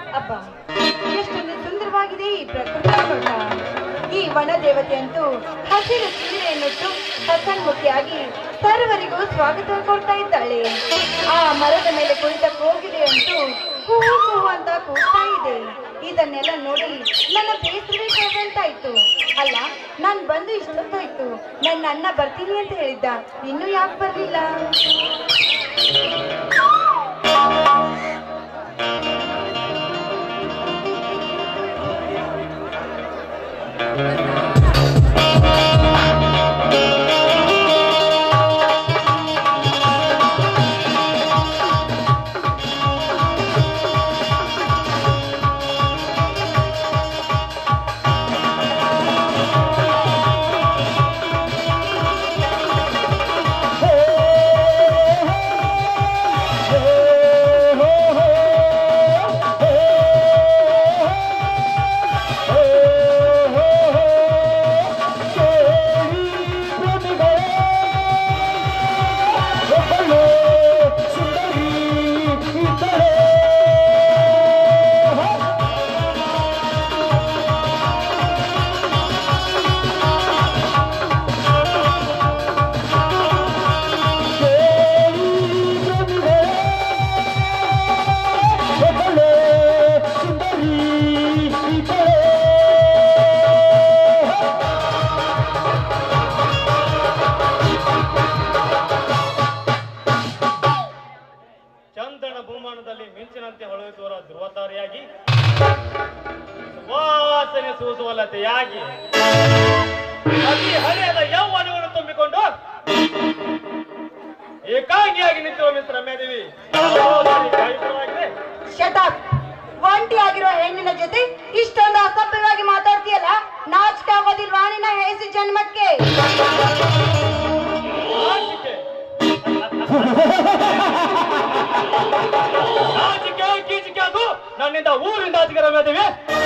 ಅಬ್ಬ ಎಷ್ಟೊಂದು ಸುಂದರವಾಗಿದೆ ಈ ಪ್ರಕೃತಿ ನೋಟ ಈ ವನ ದೇವತೆಯಂತೂ ಹಸಿರು ಸೀರೆಯನ್ನುಟ್ಟು ಹಸನ್ಮುಖಿಯಾಗಿ ಸರ್ವರಿಗೂ ಸ್ವಾಗತ ಕೊಡ್ತಾ ಇದ್ದಾಳೆ ಆ ಮರದ ಮೇಲೆ ಕುಳಿತ ಕೋಗಿದೆ ಅಂತೂ ಹೂವು ಹೂವು ಅಂತ ಕೂಗ್ತಾ ಇದೆ ಇದನ್ನೆಲ್ಲ ನೋಡಿ ನನ್ನ ಬೇಸರಬೇಕಾದಂತಾಯ್ತು ಅಲ್ಲ ನಾನ್ ಬಂದು ಇಷ್ಟೊತ್ತಾಯ್ತು ನನ್ನ ಅಣ್ಣ ಬರ್ತೀನಿ ಅಂತ ಹೇಳಿದ್ದ ಇನ್ನು ಯಾಕೆ ಬರ್ಲಿಲ್ಲ ಚಂದನ ಭೂಮಾನದಲ್ಲಿ ಮಿಂಚಿನಂತೆ ಹೊಳೆಯುತ್ತಿರುವ ಧ್ರುವತಾರಿಯಾಗಿ ವಾಸನೆ ಸೂಸುವಲ್ಲತೆಯಾಗಿ ಅತಿ ಹಳೆಯದ ಯೌವನವನ್ನು ತುಂಬಿಕೊಂಡು ಏಕಾಂಗಿಯಾಗಿ ನಿಂತಿರುವ ಮಿಸ್ ರಮ್ಯಾದೇವಿ ಸಹೋದರಿ ಕಾಯುತ್ತವಾಗಿದೆ ಶಟಪ್ ಒಂಟಿ ಆಗಿರೋ ಹೆಣ್ಣಿನ ಜೊತೆ ಇಷ್ಟೊಂದು ಅಸಭ್ಯವಾಗಿ ಮಾತಾಡ್ತೀಯಲ್ಲ ನಾಚಿಕೆ ಆಗೋದಿಲ್ವಾ ನಿನ್ನ ಹೇಸಿ ಜನ್ಮಕ್ಕೆ ನಾಚಿಕೆ ನಾಚಿಕೆ ಗೀಚಿಕೆ ಅದು ನನ್ನಿಂದ ಊರಿಂದ ಆಚೆಗೆ ರಮ್ಯಾದೇವಿ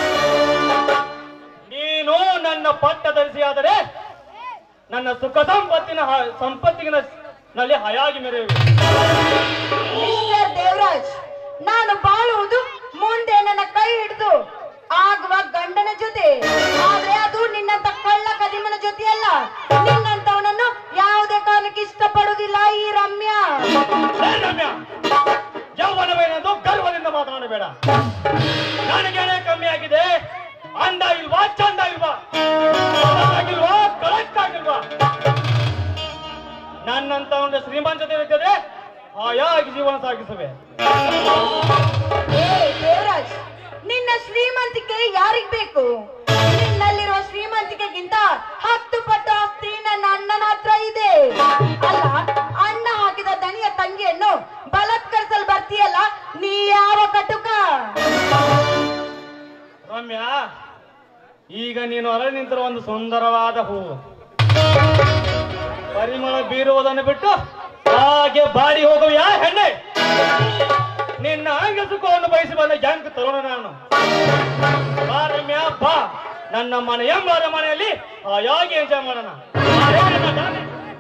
ನೀನು ನನ್ನ ಪಟ್ಟ ಧರಿಸಿಯಾದರೆ ನನ್ನ ಸುಖ ಸಂಪತ್ತಿನ ಹ- ಸಂಪತ್ತಿನ ನಲ್ಲಿ ಹಯಾಗಿ ಮೆರೆಯುವೆ ಮಿಸ್ಟರ್ ದೇವರಾಜ್ ನಾನು ಬಾಳುವುದು ಮುಂದೆ ನನ್ನ ಕೈ ಹಿಡಿದು ಆಗುವ ಗಂಡನ ಜೊತೆ ಆದ್ರೆ ಅದು ನಿನ್ನಂತ ಕಳ್ಳ ಕದಿಮನ ಜೊತೆಯಲ್ಲ ನಿನ್ನಂತವನನ್ನು ಯಾವುದೇ ಕಾರಣಕ್ಕೆ ಇಷ್ಟಪಡುವುದಿಲ್ಲ ಈ ರಮ್ಯಾ ಏ ರಮ್ಯಾ ಯೌವನವೇನೆಂದು ಗರ್ವದಿಂದ ಮಾತನಾಡಬೇಡ ನನಗೇನೆ ಕಮ್ಮಿ ಆಗಿದೆ ಅಂದ ಇಲ್ವಾ ಚಂದ ಇಲ್ವಾ ಆಗಿಲ್ವಾ ಕರೆಕ್ಟ್ ಆಗಿಲ್ವಾ ನನ್ನಂತ ಒಂದು ಶ್ರೀಮಂತತೆ ಇರ್ತದೆ ಹಾಯಾಗಿ ಜೀವನ ಸಾಗಿಸುವೆ ಏ ದೇವರಾಜ್ ನಿನ್ನ ಶ್ರೀಮಂತಿಕೆ ಯಾರಿಗ್ ಬೇಕು ನಿನ್ನಲ್ಲಿರುವ ಶ್ರೀಮಂತಿಕೆಗಿಂತ ಹತ್ತು ಪಟ್ಟು ಆಸ್ತಿ ನನ್ನ ಅಣ್ಣನ ಹತ್ರ ಇದೆ ಅಲ್ಲ ಅಣ್ಣ ಹಾಕಿದ ದನಿಯ ತಂಗಿಯನ್ನು ಬಲತ್ಕರಿಸಲು ಬರ್ತೀಯಲ್ಲ ನೀ ಯಾವ ಕಟುಕ ರಮ್ಯಾ ಈಗ ನೀನು ಅರಳಿ ನಿಂತಿರುವ ಒಂದು ಸುಂದರವಾದ ಹೂವು ಪರಿಮಳ ಬೀರುವುದನ್ನು ಬಿಟ್ಟು ಹಾಗೆ ಬಾಡಿ ಹೋಗುವ ಹೆಣ್ಣೆ ನಿನ್ನ ಅಂಗ ಸುಖವನ್ನು ಬಯಸಿ ಬಂದ ಜಾಂಕ್ ತರುಣ ನಾನು ಬಾ ರಮ್ಯಾ ಬಾ ನನ್ನ ಮನೆ ಎಂಬಾರ ಮನೆಯಲ್ಲಿ ಹಾಯಾಗಿ ಎಂಜಾಯ್ ಮಾಡೋಣ ಬಾರೇ ನನ್ನ ದಾನೆ.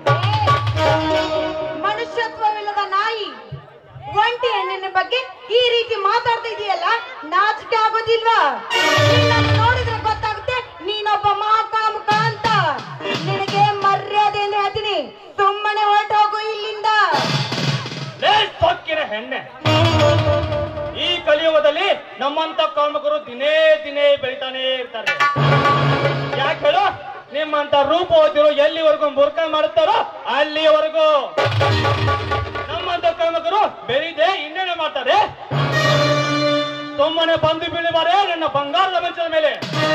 ಮನುಷ್ಯತ್ವವಿಲ್ಲದ ನಾಯಿ ಒಂಟಿ ಹೆಣ್ಣಿನ ಬಗ್ಗೆ ಈ ರೀತಿ ಮಾತಾಡ್ತಾ ಇದೀಯಲ್ಲ ನಾಚಿಕೆ ಆಗೋದಿಲ್ವಾ ನಿನ್ನನ್ನು ನೋಡಿದ್ರೆ ಗೊತ್ತಾಗುತ್ತೆ ನೀನೊಬ್ಬ ಮಹಾಕಾಮುಕ ಅಂತ ನಿನಗೆ ಮರ್ಯಾದೆಯಿಂದ ಹೇಳ್ತೀನಿ ಸುಮ್ಮನೆ ಹೊರಟೋಗು ಇಲ್ಲಿಂದ ಲೇ ಸೊಕ್ಕಿನ ಹೆಣ್ಣೆ ಈ ಕಲಿಯುಗದಲ್ಲಿ ನಮ್ಮಂತ ಕಾಮಕರು ದಿನೇ ದಿನೇ ಬೆಳಿತಾನೇ ಇರ್ತಾರೆ ಯಾಕೆ ಹೇಳು ನಿಮ್ಮಂತ ರೂಪವತಿರು ಎಲ್ಲಿವರೆಗೂ ಮುರ್ಕ ಮಾಡುತ್ತಾರೋ ಅಲ್ಲಿವರೆಗೂ ನಮ್ಮಂತ ಕಾಮಕರು ಬೆಳಿದೆ ಇನ್ನೇನೆ ಮಾಡ್ತಾರೆ ಸುಮ್ಮನೆ ಬಂದು ಬೀಳಿಬಾರೆ ನನ್ನ ಬಂಗಾರದ ಮಂಚದ ಮೇಲೆ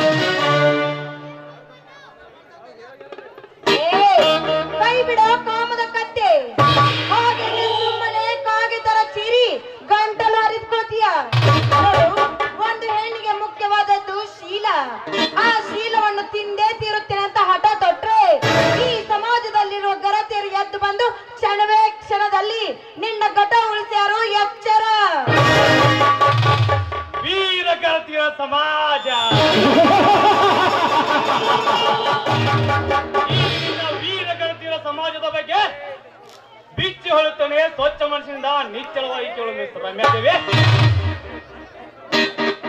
ಏ, ಕೈ ಬಿಡೋ ಕಾಮದ ಕತ್ತೆ ಹಾಗೆ ನೀನ್ ಸುಮ್ಮನೆ ಕಾಗೆ ತರ ಚೀರಿ ಗಂಟಲು ಹರಿದ್ಕೋತೀಯ ನೋಡು, ಒಂದು ಹೆಣ್ಣಿಗೆ ಮುಖ್ಯವಾದದ್ದು ಶೀಲ ಆ ಶೀಲವನ್ನು ತಿಂದೇ ತೀರುತ್ತೇನೆ ಅಂತ ಹಠ ತೊಟ್ರೆ ಈ ಸಮಾಜದಲ್ಲಿರುವ ಗರತಿಯರು ಎದ್ದು ಬಂದು ಕ್ಷಣವೇ ಕ್ಷಣದಲ್ಲಿ ನಿನ್ನ ಘಟ ಉಳಿಸ್ಯಾರು ಎಚ್ಚರ ವೀರ ಗೆಳತಿಯ ಸಮಾಜ ಈಗಿನ ವೀರ ಗೆಳತಿಯರ ಸಮಾಜದ ಬಗ್ಗೆ ಬಿಚ್ಚಿ ಹೊಳುತ್ತಾನೆ ಸ್ವಚ್ಛ ಮನಸ್ಸಿನಿಂದ ನಿಚ್ಚಳವಾಗಿ ಕೇಳು ಮಿಸ್ ರಮ್ಯಾದೇವಿ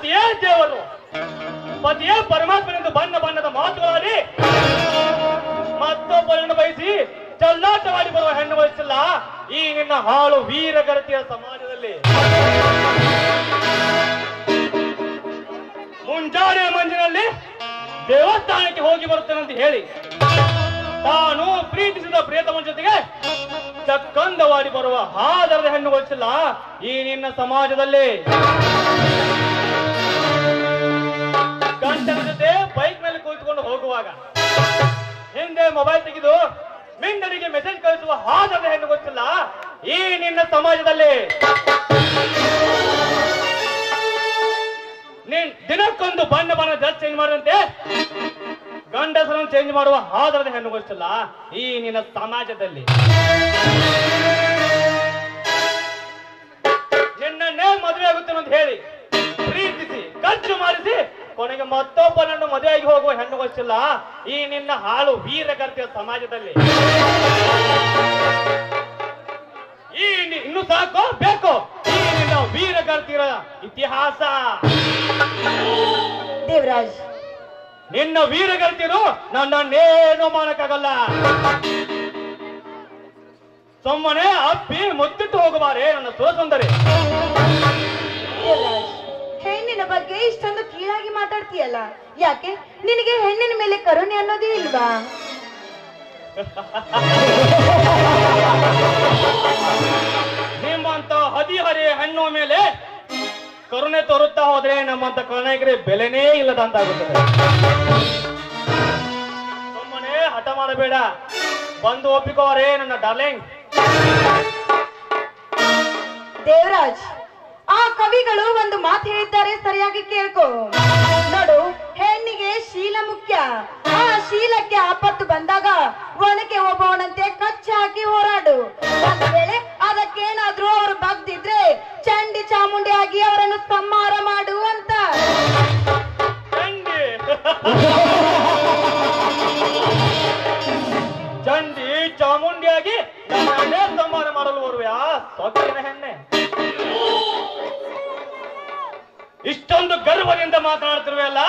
ಪತಿಯೇ ದೇವರು ಪತಿಯೇ ಪರಮಾತ್ಮನೆಂದು ಬಣ್ಣ ಬಣ್ಣದ ಮಾತುಗಳಾಡಿ ಮತ್ತೊಬ್ಬರನ್ನು ಬಯಸಿ ಚಲ್ಲಾಟವಾಡಿ ಬರುವ ಹೆಣ್ಣು ವಯಸ್ಸಿಲ್ಲ ಈ ನಿನ್ನ ಹಾಳು ವೀರಗರತಿಯ ಸಮಾಜದಲ್ಲಿ ಮುಂಜಾನೆ ಮಂಜಿನಲ್ಲಿ ದೇವಸ್ಥಾನಕ್ಕೆ ಹೋಗಿ ಬರುತ್ತೇನೆಂತ ಹೇಳಿ ತಾನು ಪ್ರೀತಿಸಿದ ಪ್ರಿಯತಮನ ಜೊತೆಗೆ ಚಕ್ಕಂದವಾಡಿ ಬರುವ ಹಾದರದ ಹೆಣ್ಣು ವಯಸ್ಸಿಲ್ಲ ಈ ನಿನ್ನ ಸಮಾಜದಲ್ಲಿ ಗಂಟನ ಜೊತೆ ಬೈಕ್ ಮೇಲೆ ಕುಳಿತುಕೊಂಡು ಹೋಗುವಾಗ ಹಿಂದೆ ಮೊಬೈಲ್ ತೆಗೆದು ಮಿಂಡನಿಗೆ ಮೆಸೇಜ್ ಕಳಿಸುವ ಹಾದರದ ಹೆಣ್ಣು ಗೊತ್ತಿಲ್ಲ ಈ ನಿನ್ನ ಸಮಾಜದಲ್ಲಿ ನೀನ್ ದಿನಕ್ಕೊಂದು ಬಣ್ಣ ಬಣ್ಣ ಡ್ರೆಸ್ ಚೇಂಜ್ ಮಾಡುವಂತೆ ಗಂಡಸರನ್ನು ಚೇಂಜ್ ಮಾಡುವ ಹಾದರದ ಹೆಣ್ಣು ಗೊತ್ತಿಲ್ಲ ಈ ನಿನ್ನ ಸಮಾಜದಲ್ಲಿ ನಿನ್ನನ್ನೇ ಮದುವೆ ಆಗುತ್ತೇನೆ ಅಂತ ಹೇಳಿ ಪ್ರೀತಿಸಿ ಖರ್ಚು ಮಾಡಿಸಿ ಕೊನೆಗೆ ಮತ್ತೊಬ್ಬನನ್ನು ಮದುವೆಯಾಗಿ ಹೋಗುವ ಹೆಣ್ಣು ಗೊತ್ತಿಲ್ಲ ಈ ನಿನ್ನ ಹಾಳು ವೀರಗರ್ತಿಯ ಸಮಾಜದಲ್ಲಿ ಈ ನಿ- ಇನ್ನು ಸಾಕೋ ಬೇಕು ಈ ನಿನ್ನ ವೀರಗರ್ತಿಯ ಇತಿಹಾಸ ದೇವರಾಜ್ ನಿನ್ನ ವೀರಗರ್ತಿರು ನನ್ನನ್ನೇನು ಮಾಡಕ್ಕಾಗಲ್ಲ ಸುಮ್ಮನೆ ಅಪ್ಪಿ ಮುತ್ತಿಟ್ಟು ಹೋಗಬಾರೆ ನನ್ನ ಸುರಸುಂದರಿ ದೇವರಾಜ್ ಹೆಣ್ಣಿನ ಬಗ್ಗೆ ಇಷ್ಟೊಂದು ಕೀಳಾಗಿ ಮಾತಾಡ್ತೀಯಲ್ಲ ಯಾಕೆ ನಿನಗೆ ಹೆಣ್ಣಿನ ಮೇಲೆ ಕರುಣೆ ಅನ್ನೋದೇ ಇಲ್ವಾ ನಿಮ್ಮಂತ ಹದಿಹರೆ ಹೆಣ್ಣು ಮೇಲೆ ಕರುಣೆ ತೋರುತ್ತಾ ಹೋದ್ರೆ ನಮ್ಮಂತ ಕರುಣೆಗೆ ಬೆಲೆನೇ ಇಲ್ಲದಂತಾಗುತ್ತದೆ ಸುಮ್ಮನೆ ಹಠ ಮಾಡಬೇಡ ಬಂದು ಒಪ್ಪಿಕೋರೆ ನನ್ನ ಡಾರ್ಲಿಂಗ್ ದೇವರಾಜ್ ಆ ಕವಿಗಳು ಒಂದು ಮಾತು ಹೇಳಿದ್ದಾರೆ ಸರಿಯಾಗಿ ಕೇಳ್ಕೊ ನೋಡು ಹೆಣ್ಣಿಗೆ ಶೀಲ ಮುಖ್ಯ ಆ ಶೀಲಕ್ಕೆ ಆಪತ್ತು ಬಂದಾಗ ಒಣಕೆ ಒಬ್ಬವನಂತೆ ಕಚ್ಚಿ ಹಾಕಿ ಹೋರಾಡು ಒಂದ್ ವೇಳೆ ಅದಕ್ಕೇನಾದ್ರೂ ಅವರು ಬಗ್ದಿದ್ರೆ ಚಂಡಿ ಚಾಮುಂಡಿ ಆಗಿ ಅವರನ್ನು ಸಂಹಾರ ಮಾಡು ಅಂತ ಚಂಡಿ ಚಂಡಿ ಚಾಮುಂಡಿಯಾಗಿ ನಮ್ಮನ್ನೇ ಸಂಹಾರ ಮಾಡಲು ಬರುವೆಯಾ ಸೊಕ್ಕಿನ ಹೆಣ್ಣೆ ಇಷ್ಟೊಂದು ಗರ್ವದಿಂದ ಮಾತನಾಡ್ತಿರುವೆಯಲ್ಲ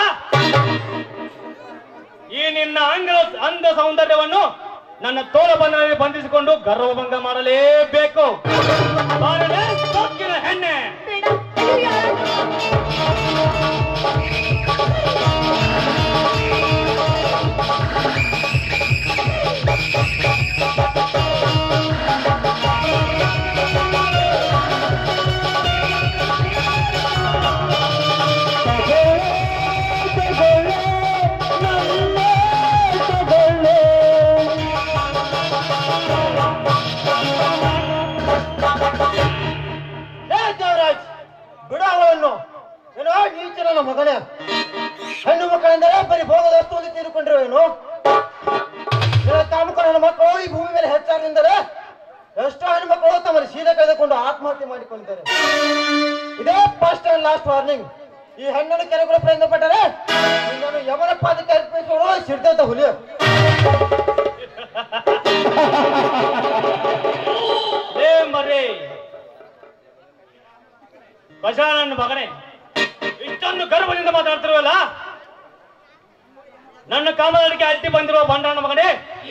ಈ ನಿನ್ನ ಅಂಗ ಅಂದ ಸೌಂದರ್ಯವನ್ನು ನನ್ನ ತೋಳ ಬಂಧನದಲ್ಲಿ ಬಂಧಿಸಿಕೊಂಡು ಗರ್ವಭಂಗ ಮಾಡಲೇಬೇಕು ಬಾರಲೇ ಸೊಕ್ಕಿನ ಹೆಣ್ಣೆ ಬೇಡ ಇದು ಯಾರ- ಏ ದೇವರಾಜ್ ಬಿಡ ಅವಳನ್ನು ಏನೋ ನೀಚ ನನ್ನ ಮಗನೇ ಹೆಣ್ಣು ಮಕ್ಕಳೆಂದರೆ ಬರೀ ಭೋಗದ ವಸ್ತುವನ್ನು ತೀರಿಕೊಂಡಿರುವೇನು ಕಾಮುಕ ನನ್ನ ಮಕ್ಕಳು ಈ ಭೂಮಿ ಮೇಲೆ ಹೆಚ್ಚಾಗಿದ್ದರೆ ಎಷ್ಟೋ ಹೆಣ್ಣು ಮಕ್ಕಳು ತಮ್ಮ ಶೀಲ ಕಳೆದುಕೊಂಡು ಆತ್ಮಹತ್ಯೆ ಮಾಡಿಕೊಂಡಿದ್ದಾರೆ ಇದೇ ಫಸ್ಟ್ ಅಂಡ್ ಲಾಸ್ಟ್ ವಾರ್ನಿಂಗ್ ಈ ಹೆಣ್ಣನ್ನು ಕೆರೆಗಳ ಪ್ರಯತ್ನ ಪಟ್ಟರೆ ನಿನ್ನನ್ನು ಯಮನ ಪಾದಕ್ಕೆ ಅರ್ಪಿಸೋರು ಸಿಡ್ದಂತ ಹುಲಿ ಲೇ ಮರ್ರಿ ಬಸವಣ್ಣನ ಮಗನೇ ಇಷ್ಟೊಂದು ಗರ್ವದಿಂದ ಮಾತಾಡ್ತಿರುವಲ್ಲ ನನ್ನ ಕಾಮದಡಿಗೆ ಅಡ್ಡಿ ಬಂದಿರುವ ಬಂಡಣ್ಣ ಮಗನೇ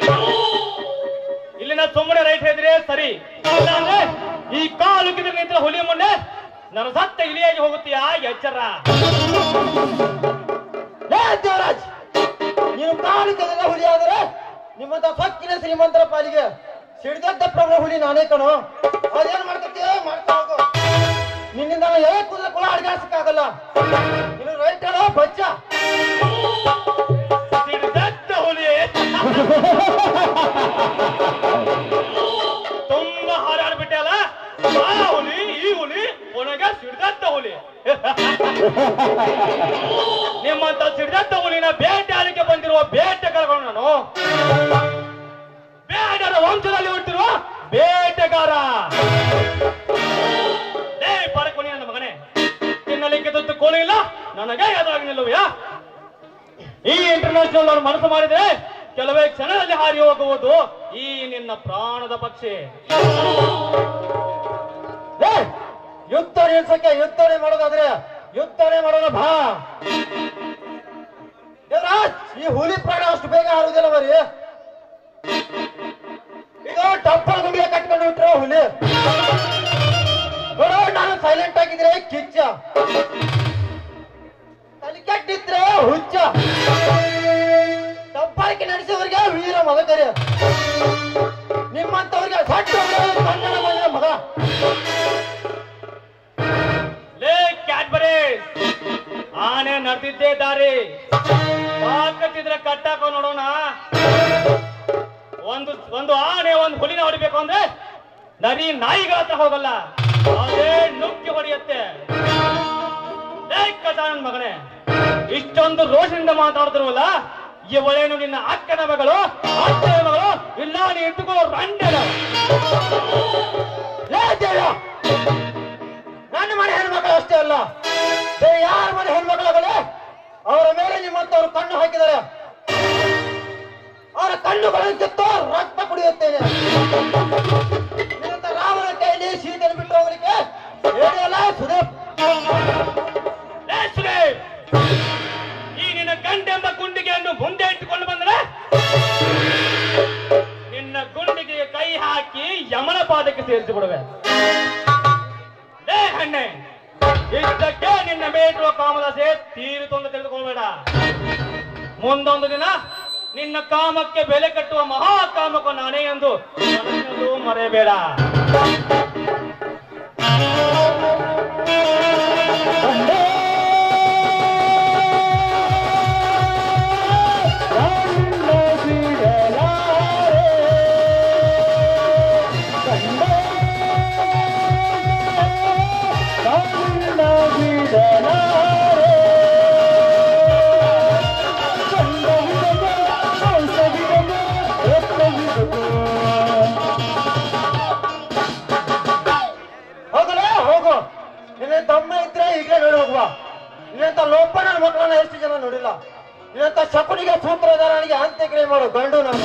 ಇಲ್ಲಿನ ಸುಮ್ಮನೆ ರೈಟ್ ಹೇಳಿದ್ರೆ ಸರಿ ಇಲ್ಲ ಅಂದ್ರೆ ಈ ಕಾಲು ಕಿದ್ರೆ ನಿಂತ ಹುಲಿ ಮುಂದೆ ನನ್ನ ಸತ್ತ ಇಲಿಯಾಗಿ ಹೋಗುತ್ತೀಯಾ ಎಚ್ಚರ ಏ ದೇವರಾಜ್ ನೀನು ಕಾಲು ಕೆದದ ಹುಲಿ ಆದರೆ ನಿಮ್ಮಂತ ಸಕ್ಕಿನ ಶ್ರೀಮಂತರ ಪಾಲಿಗೆ ಸಿಡಿದದ್ದ ಪ್ರಭು ಹುಲಿ ನಾನೇ ಕಣೋ ಅದೇನ್ ಮಾಡ್ಕೊತೀಯ ಮಾಡ್ತಾ ಹೋಗು ನಿನ್ನಿಂದ ನಾನು ಯಾವ ಕೂದಲ ಕೂಡ ಅಡ್ಗಾಡ್ಸಕ್ಕಾಗಲ್ಲ ನೀನು ರೈಟ್ ಹೇಳೋ ಬಚ್ಚ ಸಿಡಿದದ್ದ ಹುಲಿ ತುಂಬಾ ಹಾರಾಡ್ಬಿಟ್ಟೆ ಅಲ್ಲ ಆ ಹುಲಿ ಈ ಹುಲಿ ಒಣಗ ಸಿಡ್ದದ್ದ ಹುಲಿ ನಿಮ್ಮಂತ ಸಿಡ್ದದ್ದ ಹುಲಿನ ಬೇಟೆಯಾಡಲಿಕ್ಕೆ ಬಂದಿರುವ ಬೇಟೆಗಾರಗಳು ನಾನು ಬೇಡರ ವಂಶದಲ್ಲಿ ಹುಟ್ಟಿರುವ ಬೇಟೆಗಾರ ಲೇ ಪರಕೊನಿ ನನ್ನ ಮಗನೇ ತಿನ್ನಲಿಕ್ಕೆ ತುತ್ತು ಕೋಳಿ ಇಲ್ಲ ನನಗೆ ಯಾವ್ದಾಗಿ ನಿಲ್ಲುವೆಯಾ ಈ ಇಂಟರ್ನ್ಯಾಷನಲ್ ಅವ್ರು ಮನಸ್ಸು ಮಾಡಿದ್ರೆ ಕೆಲವೇ ಕ್ಷಣದಲ್ಲಿ ಹಾರಿ ಹೋಗುವುದು ಈ ನಿನ್ನ ಪ್ರಾಣದ ಪಕ್ಷಿ ಏ ಯುದ್ಧ ನಿಲ್ಸಕ್ಕೆ ಯುದ್ಧನೇ ಮಾಡೋದಾದ್ರೆ ಯುದ್ಧನೇ ಮಾಡೋಣ ತಲೆ ಕೆಟ್ಟಿದ್ರೆ ಹುಚ್ಚ ದಬ್ಬಾಳಿಕೆ ನಡೆಸಿದವರಿಗೆ ವೀರ ಮಗಕರಿ ನಿಮ್ಮಂತವ್ರಿಗೆ ಸಟ್ಟ ಕನ್ನಡ ಮನೆಯ ಮಗ ಲೇ ಕ್ಯಾಡ್ಬರಿ ಆನೆ ನಡೆದಿದ್ದೇ ದಾರಿ ತಾಕತ್ತಿದ್ರೆ ಕಟ್ಟಾಕೋ ನೋಡೋಣ ಒಂದು ಒಂದು ಆನೆ ಒಂದು ಹುಲಿನ ಹೊಡಿಬೇಕು ಅಂದ್ರೆ ನರಿ ನಾಯಿಗಳ ಹತ್ರ ಹೋಗಲ್ಲ ಅದೇ ನುಗ್ಗಿ ಹೊಡೆಯುತ್ತೆ ಲೇ ಕಟ ನನ್ ಮಗನೇ ಇಷ್ಟೊಂದು ರೋಷದಿಂದ ಮಾತಾಡ್ತಿರುವಲ್ಲ ಇವಳೇನು ನಿನ್ನ ಅಕ್ಕನ ಮಗಳು ಅಕ್ಕನ ಮಗಳು ಇಲ್ಲ ನೀ ಇಟ್ಟುಕೋ ರಂಡೆನ ಲೇ ದೇವ ನನ್ನ ಮನೆ ಹೆಣ್ಮಕ್ಳು ಅಷ್ಟೇ ಅಲ್ಲ ಬೇರೆ ಯಾರ ಮನೆ ಹೆಣ್ಮಕ್ಳಾಗಲೇ ಅವರ ಮೇಲೆ ನಿಮ್ಮಂತವ್ರು ಕಣ್ಣು ಹಾಕಿದ್ದಾರೆ ಅವರ ಕಣ್ಣುಗಳನ್ನು ಕಿತ್ತು ರಕ್ತ ಕುಡಿಯುತ್ತೇನೆ ನಿನ್ನಂತ ರಾಮನ ಕೈಯಲ್ಲಿ ಸೀತೆಯನ್ನು ಬಿಟ್ಟು ಹೋಗ್ಲಿಕ್ಕೆ ಹೇಳಿಯಲ್ಲ ಸುದೀಪ್ ಲೇ ಸುರೇಶ್, ಈ ನಿನ್ನ ಗಂಟೆಂಬ ಗುಂಡಿಗೆಯನ್ನು ಮುಂದೆ ಇಟ್ಟುಕೊಂಡು ಬಂದರೆ ನಿನ್ನ ಗುಂಡಿಗೆ ಕೈ ಹಾಕಿ ಯಮನ ಪಾದಕ್ಕೆ ಸೇರಿಸಿ ಬಿಡುವೆ ಲೇ ಹಣ್ಣೆ ಇದ್ದಕ್ಕೆ ನಿನ್ನ ಮೇಟುವ ಕಾಮದಾಸೆ ತೀರಿತು ಅಂತ ತಿಳಿದುಕೊಳ್ಬೇಡ ಮುಂದೊಂದು ದಿನ ನಿನ್ನ ಕಾಮಕ್ಕೆ ಬೆಲೆ ಕಟ್ಟುವ ಮಹಾ ಕಾಮಕ ನಾನೇ ಎಂದು ಮನಸ್ಸಿನಲ್ಲೂ ಮರೆಯಬೇಡ ಹೋಗಲೇ ಹೋಗು ನಿನ್ನ ತಮ್ಮ ಇದ್ರೆ ಈಗಲೇ ನೋಡಿ ಹೋಗುವ ನಿನ್ನಂತ ಲೋಪ ನನ್ನ ಮಕ್ಕಳನ್ನ ಎಷ್ಟು ಜನ ನೋಡಿಲ್ಲ ನಿನ್ನಂತ ಶಕುನಿಗೆ ಸೂತ್ರಧಾರನಿಗೆ ಅಂತ್ಯಕ್ರಿಯೆ ಮಾಡೋ ಗಂಡು ನಾನು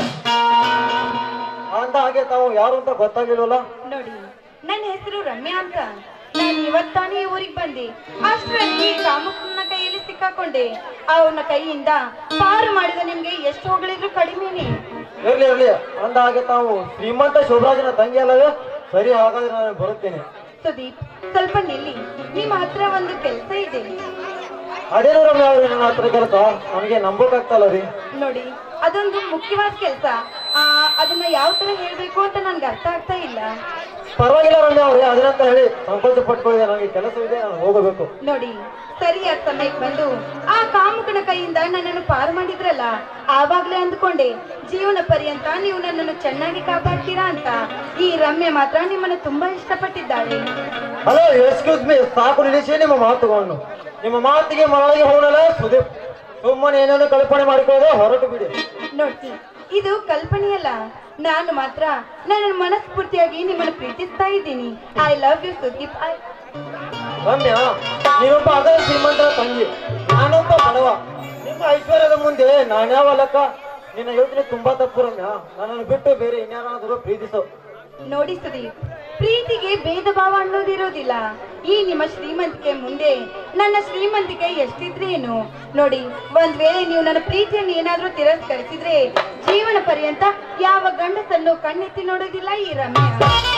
ಅಂದ ಹಾಗೆ ತಾವು ಯಾರು ಅಂತ ಗೊತ್ತಾಗಿಲ್ವಲ್ಲ ನೋಡಿ ನನ್ನ ಹೆಸರು ರಮ್ಯಾ ಅಂತ ನಾನು ಇವತ್ತಾನೇ ಈ ಊರಿಗೆ ಬಂದೆ ಅಷ್ಟರಲ್ಲಿ ಕಾಮಕ್ಕನ ಕೈಯಲ್ಲಿ ಸಿಕ್ಕಾಕೊಂಡೆ ಅವನ ಕೈಯಿಂದ ಪಾರು ಮಾಡಿದ ನಿಮ್ಗೆ ಎಷ್ಟು ಹೊಗಳಿದ್ರು ಕಡಿಮೆನೆ ಇರ್ಲಿ ಇರ್ಲಿ ಅಂದ ಹಾಗೆ ತಾವು ಶ್ರೀಮಂತ ಶಿವರಾಜನ ತಂಗಿ ಅಲ್ಲವೇ ಸರಿ ಹಾಗಾದ್ರೆ ನಾನು ಬರುತ್ತೇನೆ ಸುದೀಪ್ ಸ್ವಲ್ಪ ನಿಲ್ಲಿ ನಿಮ್ಮ ಹತ್ರ ಒಂದು ಕೆಲಸ ಇದೆ ಅದೇನು ರಮ್ಯ ಅವ್ರಿ ನನ್ನ ಹತ್ರ ಕೆಲಸ ನನಗೆ ನಂಬೋಕಾಗ್ತಲ್ಲ ರೀ ನೋಡಿ ಅದೊಂದು ಮುಖ್ಯವಾದ ಕೆಲಸ ಅದನ್ನ ಯಾವ ತರ ಹೇಳ್ಬೇಕು ಅಂತ ನನ್ಗೆ ಅರ್ಥ ಆಗ್ತಾ ಇಲ್ಲ ಪರವಾಗಿಲ್ಲ ರಮ್ಯ ಅವ್ರಿ ಅದನ್ನಂತ ಹೇಳಿ ಸಂಕೋಚ ಪಟ್ಕೊಳ್ಳಿದೆ ನನಗೆ ಕೆಲಸವಿದೆ ನಾನು ಹೋಗಬೇಕು ನೋಡಿ ಸರಿಯಾದ ಸಮಯಕ್ಕೆ ಬಂದು ಆ ಕಾಮುಕನ ಕೈಯಿಂದ ನನ್ನನ್ನು ಪಾರು ಮಾಡಿದ್ರಲ್ಲ ಆವಾಗ್ಲೇ ಅಂದ್ಕೊಂಡೆ ಜೀವನ ಪರ್ಯಂತ ನೀವು ನನ್ನನ್ನು ಚೆನ್ನಾಗಿ ಕಾಪಾಡ್ತೀರಾ ಅಂತ ಈ ರಮ್ಯ ಮಾತ್ರ ನಿಮ್ಮನ್ನು ತುಂಬಾ ಇಷ್ಟಪಟ್ಟಿದ್ದಾಳೆ ಹಲೋ ಎಕ್ಸ್ಕ್ಯೂಸ್ ಮೀ ಸಾಕು ನಿಲ್ಲಿಸಿ ನಿಮ್ಮ ಮಾತುಗಳನ್ನು ನಿಮ್ಮ ಮಾತಿಗೆ ಮರಳಿಗೆ ಹೋಗಲ್ಲ ಸುದೀಪ್ ಸುಮ್ಮನೆ ಏನೇನು ಕಲ್ಪನೆ ಮಾಡಿಕೊಳ್ಳೋದು ಹೊರಟು ಬಿಡಿ ನೋಡ್ತಿ ಇದು ಕಲ್ಪನೆಯಲ್ಲ ನಾನು ಮಾತ್ರ ನನ್ನ ಮನಸ್ಫೂರ್ತಿಯಾಗಿ ನಿಮ್ಮನ್ನು ಪ್ರೀತಿಸ್ತಾ ಇದ್ದೀನಿ I love you Sudeep I Ramya ನೀನೊಬ್ಬ ಅದೇ ಶ್ರೀಮಂತರ ತಂಗಿ ನಾನೊಬ್ಬ ಬಡವ ನಿಮ್ಮ ಐಶ್ವರ್ಯದ ಮುಂದೆ ನಾನ್ಯಾವ ಲೆಕ್ಕ ನಿನ್ನ ಯೋಚನೆ ತುಂಬಾ ತಪ್ಪು ರಮ್ಯ ನನ್ನನ್ನು ಬಿಟ್ಟು ಬೇರೆ ಇನ್ಯಾರಾದರೂ ಪ್ರೀತಿಸು ನೋಡಿ ಸುದೀಪ್ ಪ್ರೀತಿಗೆ ಭೇದ ಭಾವ ಅನ್ನೋದಿರೋದಿಲ್ಲ ಈ ನಿಮ್ಮ ಶ್ರೀಮಂತಿಕೆ ಮುಂದೆ ನನ್ನ ಶ್ರೀಮಂತಿಕೆ ಎಷ್ಟಿದ್ರೆ ಏನು ನೋಡಿ ಒಂದ್ ವೇಳೆ ನೀವು ನನ್ನ ಪ್ರೀತಿಯನ್ನು ಏನಾದ್ರೂ ತಿರಸ್ಕರಿಸಿದ್ರೆ ಜೀವನ ಪರ್ಯಂತ ಯಾವ ಗಂಡಸನ್ನು ಕಣ್ಣೆತ್ತಿ ನೋಡೋದಿಲ್ಲ ಈ ರಮ್ಯ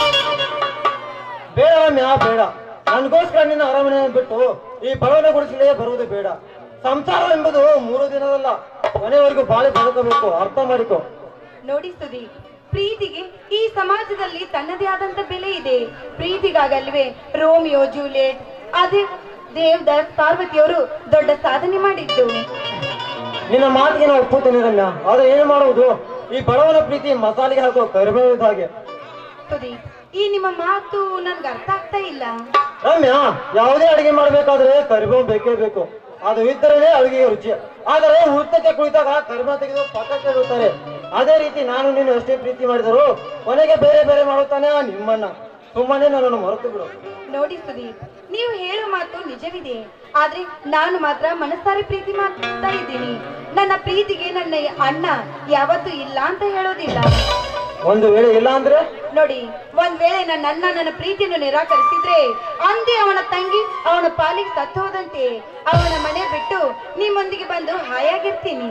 ಬೇಡ ರಮ್ಯ ಬೇಡ ನನಗೋಸ್ಕರ ನಿನ್ನ ಅರಮನೆ ಬಿಟ್ಟು ಈ ಭವನ ಗುಡಿಸಲೇ ಬರುವುದು ಬೇಡ ಸಂಸಾರ ಎಂಬುದು ಮೂರು ದಿನದಲ್ಲ ಮನೆಯವರೆಗೂ ಬಾಳಿ ಬದುಕಬೇಕು ಅರ್ಥ ಮಾಡಿಕೊ ನೋಡಿ ಸುದೀಪ್ ಪ್ರೀತಿಗೆ ಈ ಸಮಾಜದಲ್ಲಿ ತನ್ನದೇ ಆದಂತ ಬೆಲೆ ಇದೆ ಪ್ರೀತಿಗಾಗಲ್ವೇ ರೋಮಿಯೋ ಜೂಲಿಯಟ್ ಅದೇ ದೇವದಾಸ್ ಪಾರ್ವತಿಯವರು ದೊಡ್ಡ ಸಾಧನೆ ಮಾಡಿದ್ದು ನಿನ್ನ ಮಾತಿಗೆ ನಾವು ಒಪ್ಪುತ್ತೇನೆ ರಮ್ಯ ಆದ್ರೆ ಏನು ಮಾಡುವುದು ಈ ಬಡವನ ಪ್ರೀತಿ ಮಸಾಲೆಗೆ ಹಾಕೋ ಕರಿಬೇವಿದ ಹಾಗೆ ಸುದೀಪ್ ಈ ನಿಮ್ಮ ಮಾತು ನನ್ಗೆ ಅರ್ಥ ಆಗ್ತಾ ಇಲ್ಲ ರಮ್ಯ ಯಾವುದೇ ಅಡಿಗೆ ಮಾಡ್ಬೇಕಾದ್ರೆ ಕರಿಬೇವು ಬೇಕೇ ಬೇಕು ಅದು ಇದ್ದರೇನೆ ಅಡುಗೆಗೆ ರುಚಿ ಆದರೆ ಊಟಕ್ಕೆ ಕುಳಿತಾಗ ಕರಿಬೇವು ತೆಗೆದು ಪಕ್ಕಕ್ಕೆ ಇಡುತ್ತಾರೆ ಅದೇ ರೀತಿ ನಾನು ನೀನು ಎಷ್ಟೇ ಪ್ರೀತಿ ಮಾಡಿದರು ಕೊನೆಗೆ ಬೇರೆ ಬೇರೆ ಮಾಡುತ್ತಾನೆ ಆ ನಿಮ್ಮಣ್ಣ ಸುಮ್ಮನೆ ನನ್ನನ್ನು ಮರೆತು ಬಿಡು ನೋಡಿ ಸುದೀಪ್ ನೀವು ಹೇಳೋ ಮಾತು ನಿಜವಿದೆ ಆದ್ರೆ ನಾನು ಮಾತ್ರ ಮನಸ್ಸಾರಿ ಪ್ರೀತಿ ಮಾಡ್ತಾ ಇದ್ದೀನಿ ನನ್ನ ಪ್ರೀತಿಗೆ ನನ್ನ ಅಣ್ಣ ಯಾವತ್ತೂ ಇಲ್ಲ ಅಂತ ಹೇಳೋದಿಲ್ಲ ಒಂದು ವೇಳೆ ಇಲ್ಲ ಅಂದ್ರೆ ನೋಡಿ ಒಂದ್ ವೇಳೆ ನನ್ನ ಅಣ್ಣ ನನ್ನ ಪ್ರೀತಿಯನ್ನು ನಿರಾಕರಿಸಿದ್ರೆ ಅಂದೇ ಅವನ ತಂಗಿ ಅವನ ಪಾಲಿಗೆ ಸತ್ತು ಹೋದಂತೆ ಅವನ ಮನೆ ಬಿಟ್ಟು ನಿಮ್ಮೊಂದಿಗೆ ಬಂದು ಹಾಯಾಗಿರ್ತೀನಿ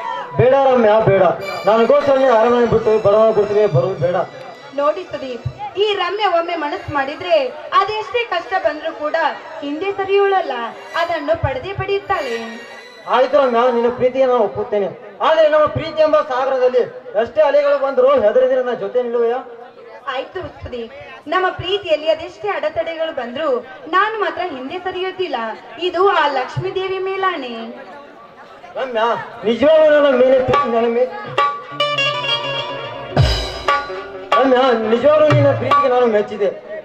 ಬೇಡ ರಮ್ಯ ಬೇಡ ನನಗೋಸ್ಕರ ನೀನು ಅರಮನೆ ಬಿಟ್ಟು ಬಡವ ಗುಡಿಸಲಿಗೆ ಬರುವುದು ಬೇಡ ನೋಡಿ ಸುದೀಪ್ ಈ ರಮ್ಯ ಒಮ್ಮೆ ಮನಸ್ಸು ಮಾಡಿದ್ರೆ ಅದೆಷ್ಟೇ ಕಷ್ಟ ಬಂದ್ರೂ ಕೂಡ ಹಿಂದೆ ಸರಿಯೋಳಲ್ಲ ಅದನ್ನು ಪಡೆದೇ ಪಡೆಯುತ್ತಾಳೆ ಆಯ್ತು ರಮ್ಯ ನಿನ್ನ ಪ್ರೀತಿಗೆ ನಾನು ಒಪ್ಪುತ್ತೇನೆ ಆದ್ರೆ ನಮ್ಮ ಪ್ರೀತಿ ಎಂಬ ಸಾಗರದಲ್ಲಿ ಎಷ್ಟೇ ಅಲೆಗಳು ಬಂದ್ರು ಹೆದರಿದ್ರೆ ನನ್ನ ಜೊತೆ ನಿಲ್ಲುವೆಯಾ ಆಯ್ತು ಸುದಿ ನಮ್ಮ ಪ್ರೀತಿಯಲ್ಲಿ ಅದೆಷ್ಟೇ ಅಡೆತಡೆಗಳು ಬಂದ್ರು ನಾನು ಮಾತ್ರ ಹಿಂದೆ ಸರಿಯೋದಿಲ್ಲ ಇದು ಆ ಲಕ್ಷ್ಮೀ ದೇವಿ ಮೇಲಾಣೆ ರಮ್ಯ ನಿಜವಾಗ್ಲೂ ನನ್ನ ಮೇಲೆ ಪ್ರೀತಿ ನನ್ನ ಮೇಲೆ ರಮ್ಯ ನಿಜವಾಗ್ಲೂ ನಿನ್ನ ಪ್ರೀತಿಗೆ ನಾನು ಮೆಚ್ಚಿದೆ